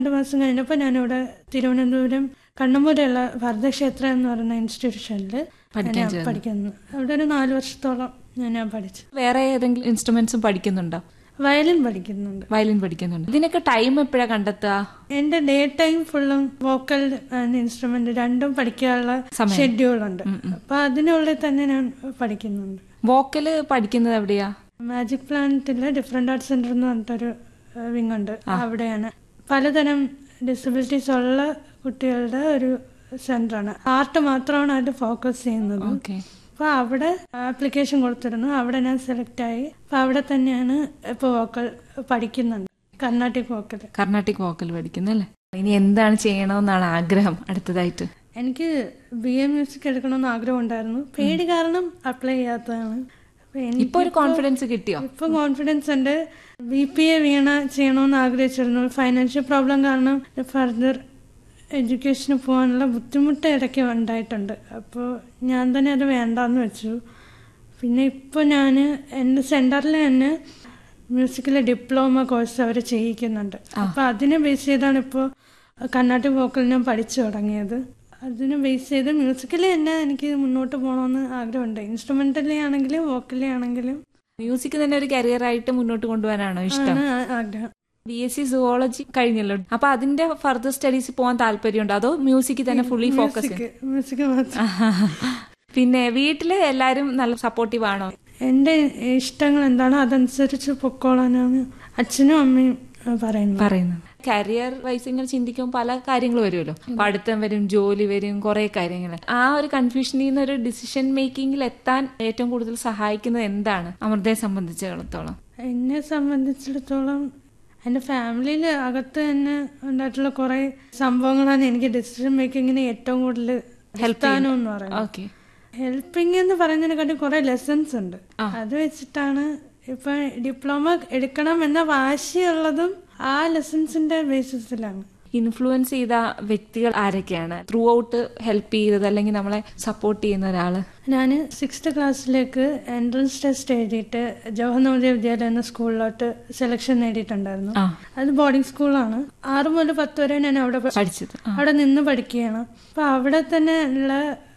രണ്ട് മാസം കഴിഞ്ഞപ്പോൾ ഞാനിവിടെ തിരുവനന്തപുരം കണ്ണമ്പൂരുള്ള ഭരതക്ഷേത്ര എന്ന് പറയുന്ന ഇൻസ്റ്റിറ്റ്യൂഷനിൽ പഠിക്കാൻ ഞാൻ ചേർന്നു. പഠിക്കുന്നു അവിടെ ഒരു നാല് വർഷത്തോളം ഞാൻ ഞാൻ പഠിച്ചു വേറെ ഏതെങ്കിലും ഇൻസ്ട്രുമെന്റ്സും പഠിക്കുന്നുണ്ടോ വയലിൻ പഠിക്കുന്നുണ്ട് വയലിൻ പഠിക്കുന്നുണ്ട് ഇതിനൊക്കെ ടൈം എപ്പോഴാ കണ്ടെത്തുക എന്റെ ഡേ ടൈം ഫുള്ളും വോക്കൽ ആൻഡ് ഇൻസ്ട്രുമെന്റ് രണ്ടും പഠിക്കാനുള്ള സമയം. ഷെഡ്യൂൾ ഉണ്ട് അപ്പൊ അതിനുള്ളിൽ തന്നെ ഞാൻ പഠിക്കുന്നുണ്ട് വോക്കല് പഠിക്കുന്നത് എവിടെയാ മാജിക് പ്ലാനറ്റിലെ ഡിഫറെന്റ് ആർട്ട് സെന്റർ എന്ന് പറഞ്ഞിട്ടൊരു വിങ് ഉണ്ട് അവിടെയാണ് പലതരം ഡിസബിലിറ്റീസ് ഉള്ള കുട്ടികളുടെ ഒരു സെന്ററാണ് ആർട്ട് മാത്രമാണ് അതിൽ ഫോക്കസ് ചെയ്യുന്നത് ഓക്കെ അപ്പൊ അവിടെ ആപ്ലിക്കേഷൻ കൊടുത്തിരുന്നു അവിടെ ഞാൻ സെലക്ട് ആയി അപ്പൊ അവിടെ തന്നെയാണ് ഇപ്പൊ വോക്കൽ പഠിക്കുന്നുണ്ട് കർണാട്ടിക് വോക്കൽ കർണാട്ടിക് വോക്കൽ പഠിക്കുന്നല്ലേ ഇനി എന്താണ് ചെയ്യണമെന്നാണ് ആഗ്രഹം അടുത്തതായിട്ട് എനിക്ക് ബി എ മ്യൂസിക് എടുക്കണമെന്ന് ആഗ്രഹം ഉണ്ടായിരുന്നു പേടി കാരണം അപ്ലൈ ചെയ്യാത്തതാണ് അപ്പൊ എനിക്ക് ഇപ്പൊ ഒരു കോൺഫിഡൻസ് കിട്ടിയോ ഇപ്പൊ കോൺഫിഡൻസ് ഉണ്ട് ബി പി എ വീണ ചെയ്യണമെന്ന് ആഗ്രഹിച്ചിരുന്നു ഫൈനാൻഷ്യൽ പ്രോബ്ലം കാരണം ഫർദർ എഡ്യൂക്കേഷന് പോകാനുള്ള ബുദ്ധിമുട്ട് ഇടയ്ക്ക് ഉണ്ടായിട്ടുണ്ട് അപ്പോൾ ഞാൻ തന്നെ അത് വേണ്ടാന്ന് വെച്ചു പിന്നെ ഇപ്പോൾ ഞാൻ എൻ്റെ സെൻറ്ററിൽ തന്നെ മ്യൂസിക്കിലെ ഡിപ്ലോമ കോഴ്സ് അവർ ചെയ്യിക്കുന്നുണ്ട് അപ്പോൾ അതിനെ ബേസ് ചെയ്താണ് ഇപ്പോൾ കർണാട്ടിക് വോക്കൽ ഞാൻ പഠിച്ചു തുടങ്ങിയത് അതിനെ ബേസ് ചെയ്ത് മ്യൂസിക്കലി തന്നെ എനിക്ക് മുന്നോട്ട് പോകണമെന്ന് ആഗ്രഹമുണ്ട് ഇൻസ്ട്രുമെൻ്റലി ആണെങ്കിലും വോക്കലി ആണെങ്കിലും മ്യൂസിക് തന്നെ ഒരു കരിയർ ആയിട്ട് മുന്നോട്ട് കൊണ്ടുപോകാനാണോ ഇഷ്ടം ആണ് ആ- ആഗ്രഹം ബി എസ് സി സുവോളജി കഴിഞ്ഞല്ലോ അപ്പൊ അതിന്റെ ഫർദർ സ്റ്റഡീസ് പോകാൻ താല്പര്യമുണ്ടോ അതോ മ്യൂസിക് തന്നെ ഫുള്ളി ഫോക്കസ് മ്യൂസിക് മ്യൂസിക് മാത്രം പിന്നെ വീട്ടില് എല്ലാരും നല്ല സപ്പോർട്ടീവ് ആണോ എൻ്റെ ഇഷ്ടങ്ങൾ എന്താണോ അതനുസരിച്ച് പൊക്കോളാനാണ് അച്ഛനും അമ്മയും ആ, പറയുന്നത് പറയുന്നത് കരിയർ വൈസ് ഇങ്ങനെ ചിന്തിക്കുമ്പോൾ പല കാര്യങ്ങൾ വരുമല്ലോ പഠിത്തം വരും ജോലി വരും കുറെ കാര്യങ്ങൾ ആ ഒരു കൺഫ്യൂഷനിൽ നിന്ന് ഒരു ഡിസിഷൻ മേക്കിങ്ങിൽ എത്താൻ ഏറ്റവും കൂടുതൽ സഹായിക്കുന്നത് എന്താണ് അമൃതയെ സംബന്ധിച്ചിടത്തോളം എന്നെ സംബന്ധിച്ചിടത്തോളം എൻ്റെ ഫാമിലിയിൽ അകത്ത് തന്നെ ഉണ്ടായിട്ടുള്ള കുറേ സംഭവങ്ങളാണ് എനിക്ക് ഡിസിഷൻ മേക്കിങ്ങിന് ഏറ്റവും കൂടുതൽ ഹെൽത്താനും എന്ന് പറയുന്നത് ഓക്കെ ഹെൽപ്പിംഗ് എന്ന് പറയുന്നതിനെക്കാട്ടി കുറെ ലെസൺസ് ഉണ്ട് അത് വെച്ചിട്ടാണ് ഇപ്പൊ ഡിപ്ലോമ എടുക്കണം എന്ന വാശിയുള്ളതും ആ ലെസൺസിന്റെ ബേസിസിലാണ് ഇൻഫ്ലുവൻസ് ചെയ്ത വ്യക്തികൾ ആരൊക്കെയാണ് ത്രൂ ഔട്ട് ഹെൽപ്പ് ചെയ്തത് അല്ലെങ്കിൽ നമ്മളെ സപ്പോർട്ട് ചെയ്യുന്ന ഒരാള് ഞാൻ സിക്സ്ത് ക്ലാസ്സിലേക്ക് എൻട്രൻസ് ടെസ്റ്റ് എഴുതിയിട്ട് ജവഹർ നവോദയ വിദ്യാലയ എന്ന സ്കൂളിലോട്ട് സെലക്ഷൻ നേടിയിട്ടുണ്ടായിരുന്നു ആ അത് ബോർഡിംഗ് സ്കൂളാണ് ആറ് മുതൽ പത്ത് വരെ ഞാൻ അവിടെ പ- പഠിച്ചത് ആ. അവിടെ നിന്ന് പഠിക്കുകയാണ് അപ്പൊ അവിടെ തന്നെ ഉള്ള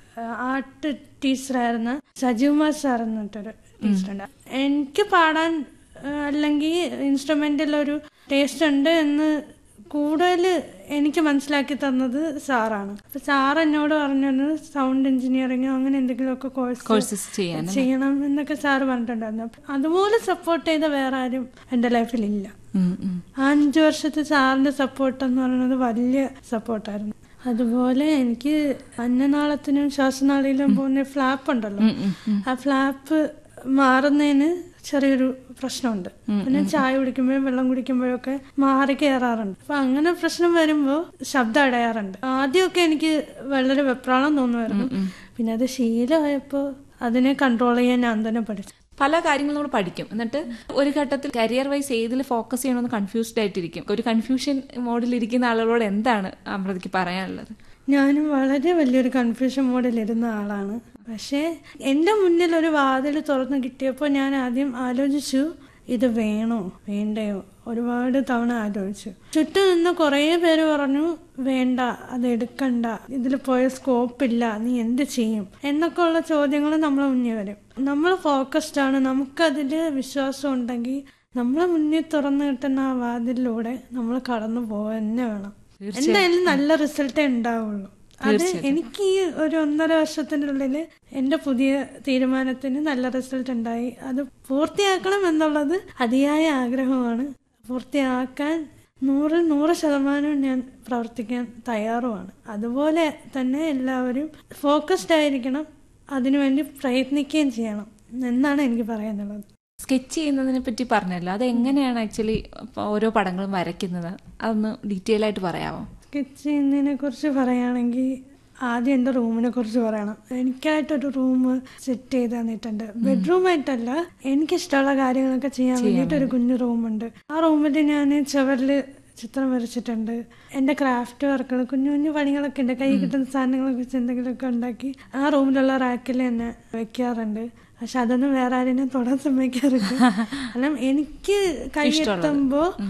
ആർട്ട് ടീച്ചറായിരുന്ന സജീവ്മാർ സാർ എന്നിട്ടൊരു ടീച്ചറുണ്ട് എനിക്ക് പാടാൻ ആ, അല്ലെങ്കിൽ ഇൻസ്ട്രുമെന്റിൽ ഒരു ടേസ്റ്റ് ഉണ്ട് എന്ന് കൂടുതൽ എനിക്ക് മനസ്സിലാക്കി തന്നത് സാറാണ് അപ്പൊ സാർ എന്നോട് പറഞ്ഞത് സൗണ്ട് എഞ്ചിനീയറിങ്ങോ അങ്ങനെ എന്തെങ്കിലുമൊക്കെ കോഴ്സ് കോഴ്സസ് ചെയ്യാൻ ചെയ്യണം എന്നൊക്കെ സാറ് പറഞ്ഞിട്ടുണ്ടായിരുന്നു അപ്പൊ അതുപോലെ സപ്പോർട്ട് ചെയ്ത വേറെ ആരും എൻ്റെ ലൈഫിൽ ഇല്ല ഉം, ഉം. ആ അഞ്ചു വർഷത്തെ സാറിന്റെ സപ്പോർട്ട് എന്ന് പറയുന്നത് വലിയ സപ്പോർട്ടായിരുന്നു അതുപോലെ എനിക്ക് അന്നനാളത്തിനും ശ്വാസനാളിയിലും പോകുന്ന ഫ്ലാപ്പ് ഉണ്ടല്ലോ ഉം, ഉം, ഉം. ആ ഫ്ലാപ്പ് മാറുന്നതിന് ചെറിയൊരു പ്രശ്നമുണ്ട് പിന്നെ ചായ കുടിക്കുമ്പോഴും വെള്ളം കുടിക്കുമ്പോഴൊക്കെ മാറി കയറാറുണ്ട് അപ്പൊ അങ്ങനെ പ്രശ്നം വരുമ്പോൾ ശബ്ദം അടയാറുണ്ട് ആദ്യമൊക്കെ എനിക്ക് വളരെ വെപ്രാളം തോന്നുമായിരുന്നു പിന്നെ അത് ശീലമായപ്പോൾ അതിനെ കൺട്രോൾ ചെയ്യാൻ ഞാൻ തന്നെ പഠിച്ചു പല കാര്യങ്ങളും നമ്മൾ പഠിക്കും എന്നിട്ട് ഒരു ഘട്ടത്തിൽ കരിയർ വൈസ് ഏതിൽ ഫോക്കസ് ചെയ്യണമെന്ന് കൺഫ്യൂസ്ഡ് ആയിട്ടിരിക്കും ഒരു കൺഫ്യൂഷൻ മോഡിൽ ഇരിക്കുന്ന ആളുകളോട് എന്താണ് അമൃതയ്ക്ക് പറയാനുള്ളത് ഞാനും വളരെ വലിയൊരു കൺഫ്യൂഷൻ മോഡിൽ ഇരുന്ന ആളാണ് പക്ഷേ എൻ്റെ മുന്നിൽ ഒരു വാതിൽ തുറന്നു കിട്ടിയപ്പോൾ ഞാൻ ആദ്യം ആലോചിച്ചു ഇത് വേണോ വേണ്ടയോ ഒരുപാട് തവണ ആലോചിച്ചു ചുറ്റും നിന്ന് കുറേ പേര് പറഞ്ഞു വേണ്ട അത് എടുക്കണ്ട ഇതിൽ പോയ സ്കോപ്പ് ഇല്ല നീ എന്ത് ചെയ്യും എന്നൊക്കെ ഉള്ള ചോദ്യങ്ങൾ നമ്മളെ മുന്നിൽ വരും നമ്മൾ ഫോക്കസ്ഡ് ആണ് നമുക്കതിൽ വിശ്വാസം ഉണ്ടെങ്കിൽ നമ്മളെ മുന്നിൽ തുറന്നു കിട്ടുന്ന ആ വാതിലിലൂടെ നമ്മൾ കടന്നു പോകാൻ തന്നെ വേണം എന്തായാലും നല്ല റിസൾട്ടേ ഉണ്ടാവുള്ളൂ അത് എനിക്ക് ഈ ഒരു ഒന്നര വർഷത്തിനുള്ളിൽ എന്റെ പുതിയ തീരുമാനത്തിന് നല്ല റിസൾട്ട് ഉണ്ടായി അത് പൂർത്തിയാക്കണം എന്നുള്ളത് അതിയായ ആഗ്രഹമാണ് പൂർത്തിയാക്കാൻ നൂറിൽ നൂറ് ശതമാനം ഞാൻ പ്രവർത്തിക്കാൻ തയ്യാറുമാണ് അതുപോലെ തന്നെ എല്ലാവരും ഫോക്കസ്ഡ് ആയിരിക്കണം അതിനുവേണ്ടി പ്രയത്നിക്കുകയും ചെയ്യണം എന്നാണ് എനിക്ക് പറയാനുള്ളത് സ്കെച്ച് ചെയ്യുന്നതിനെ പറ്റി പറഞ്ഞല്ലോ അത് എങ്ങനെയാണ് ആക്ച്വലി ഓരോ പടങ്ങളും വരയ്ക്കുന്നത് അതൊന്ന് ഡീറ്റെയിൽ ആയിട്ട് പറയാമോ സ്കെച്ച് ചെയ്യുന്നതിനെ കുറിച്ച് പറയുകയാണെങ്കിൽ ആദ്യം എൻ്റെ റൂമിനെ കുറിച്ച് പറയണം എനിക്കായിട്ടൊരു റൂം സെറ്റ് ചെയ്ത് തന്നിട്ടുണ്ട് ബെഡ്റൂം ആയിട്ടല്ല എനിക്കിഷ്ടമുള്ള കാര്യങ്ങളൊക്കെ ചെയ്യാൻ വേണ്ടിയിട്ട് ഒരു കുഞ്ഞു റൂമുണ്ട് ആ റൂമിൽ ഞാൻ ചുവരില് ചിത്രം വരച്ചിട്ടുണ്ട് എൻ്റെ ക്രാഫ്റ്റ് വർക്കുകൾ കുഞ്ഞു കുഞ്ഞു പണികളൊക്കെ ഉണ്ട് കൈ കിട്ടുന്ന സാധനങ്ങളൊക്കെ വെച്ച് എന്തെങ്കിലുമൊക്കെ ഉണ്ടാക്കി ആ റൂമിലുള്ള റാക്കിൽ തന്നെ വെക്കാറുണ്ട് പക്ഷെ അതൊന്നും വേറെ ആരെയും തൊടാൻ സമ്മതിക്കാറില്ല കാരണം എനിക്ക് കൈ എത്തുമ്പോ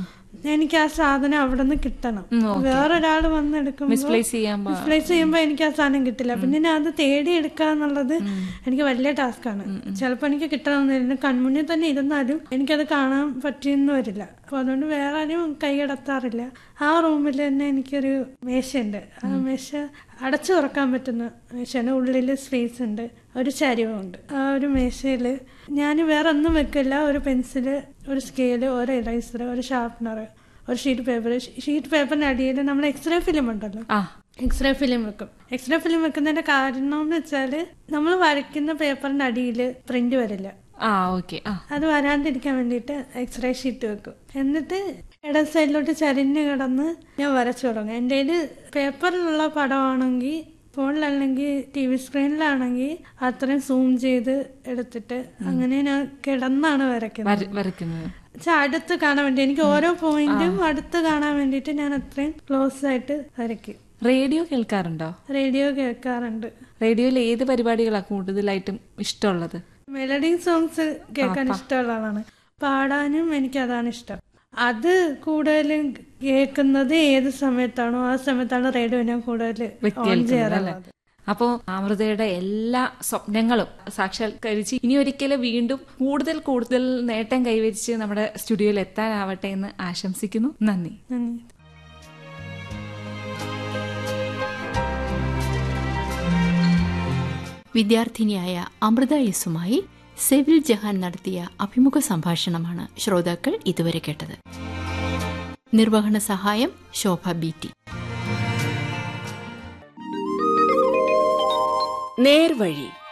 എനിക്ക് ആ സാധനം അവിടെ നിന്ന് കിട്ടണം ഉം, okay. വേറൊരാൾ വന്ന് എടുക്കുമ്പോൾ മിസ്പ്ലേസ് ചെയ്യാൻ പാ- മിസ്പ്ലേസ് ചെയ്യുമ്പോൾ എനിക്ക് ആ സാധനം കിട്ടില്ല പിന്നെ ഞാൻ അത് തേടി എടുക്കുക എന്നുള്ളത് എനിക്ക് വലിയ ടാസ്ക്കാണ് ചിലപ്പോൾ എനിക്ക് കിട്ടണമെന്നില്ല കൺമുന്നിൽ തന്നെ ഇരുന്നാലും എനിക്കത് കാണാൻ പറ്റിയെന്ന് വരില്ല അപ്പോൾ അതുകൊണ്ട് വേറെ ആരും കൈകടത്താറില്ല ആ റൂമിൽ തന്നെ എനിക്കൊരു മേശയുണ്ട് ആ മേശ അടച്ചു തുറക്കാൻ പറ്റുന്ന മേശയാണ് ഉള്ളിൽ സ്പേസ് ഉണ്ട് ഒരു ചരിവുണ്ട് ആ ഒരു മേശയിൽ ഞാൻ വേറെ ഒന്നും വെക്കില്ല ഒരു പെൻസില് ഒരു സ്കെയില് ഒരു ഇറൈസർ ഒരു ഷാർപ്പനർ ഒരു ഷീറ്റ് പേപ്പർ ഷീറ്റ് പേപ്പറിന്റെ അടിയിൽ നമ്മൾ എക്സ്റേ ഫിലിം ഉണ്ടല്ലോ ആ എക്സ്റേ ഫിലിം വെക്കും എക്സ്റേ ഫിലിം വെക്കുന്നതിന്റെ കാരണം എന്ന് വെച്ചാല് നമ്മൾ വരയ്ക്കുന്ന പേപ്പറിന്റെ അടിയിൽ പ്രിന്റ് വരില്ല ആ ഓക്കെ ആ അത് വരാണ്ടിരിക്കാൻ വേണ്ടിയിട്ട് എക്സ്റേ ഷീറ്റ് വെക്കും എന്നിട്ട് ഇടം സൈഡിലോട്ട് ചരിഞ്ഞ് കിടന്ന് ഞാൻ വരച്ചു തുടങ്ങും എൻ്റെ കയ്യിൽ പേപ്പറിലുള്ള പടമാണെങ്കിൽ ഫോണിലല്ലെങ്കിൽ ടി വി സ്ക്രീനിലാണെങ്കിൽ അത്രയും സൂം ചെയ്ത് എടുത്തിട്ട് അങ്ങനെ ഞാൻ കിടന്നാണ് വരയ്ക്കുന്നത് വര- വരയ്ക്കുന്നത് വെച്ചാൽ അടുത്ത് കാണാൻ വേണ്ടി എനിക്ക് ഓരോ പോയിന്റും അടുത്ത് കാണാൻ വേണ്ടിയിട്ട് ഞാൻ അത്രയും ക്ലോസ് ആയിട്ട് വരയ്ക്കും റേഡിയോ കേൾക്കാറുണ്ടോ റേഡിയോ കേൾക്കാറുണ്ട് റേഡിയോയിൽ ഏത് പരിപാടികളാണ് കൂടുതലായിട്ടും ഇഷ്ടമുള്ളത് മെലഡി സോങ്സ് കേൾക്കാൻ ഇഷ്ടമുള്ള ആളാണ് പാടാനും എനിക്ക് അതാണ് ഇഷ്ടം അത് കൂടുതലും കേൾക്കുന്നത് ഏത് സമയത്താണോ ആ സമയത്താണ് റേഡിയോ ഞാൻ കൂടുതൽ വെച്ച് ഓൺ കേൾക്കുന്നത് അല്ലേ ചെയ്യാറുള്ളത് അപ്പോ അമൃതയുടെ എല്ലാ സ്വപ്നങ്ങളും സാക്ഷാത്കരിച്ച് ഇനി ഒരിക്കലും വീണ്ടും കൂടുതൽ കൂടുതൽ നേട്ടം കൈവരിച്ച് നമ്മുടെ സ്റ്റുഡിയോയിൽ എത്താനാവട്ടെ എന്ന് ആശംസിക്കുന്നു നന്ദി നന്ദി വിദ്യാർത്ഥിനിയായ അമൃത യെസുമായി സെവിൽ ജഹാൻ നടത്തിയ അഭിമുഖ സംഭാഷണമാണ് ശ്രോതാക്കൾ ഇതുവരെ കേട്ടത് നിർവഹണ സഹായം ശോഭ ബി ടി നേർവഴി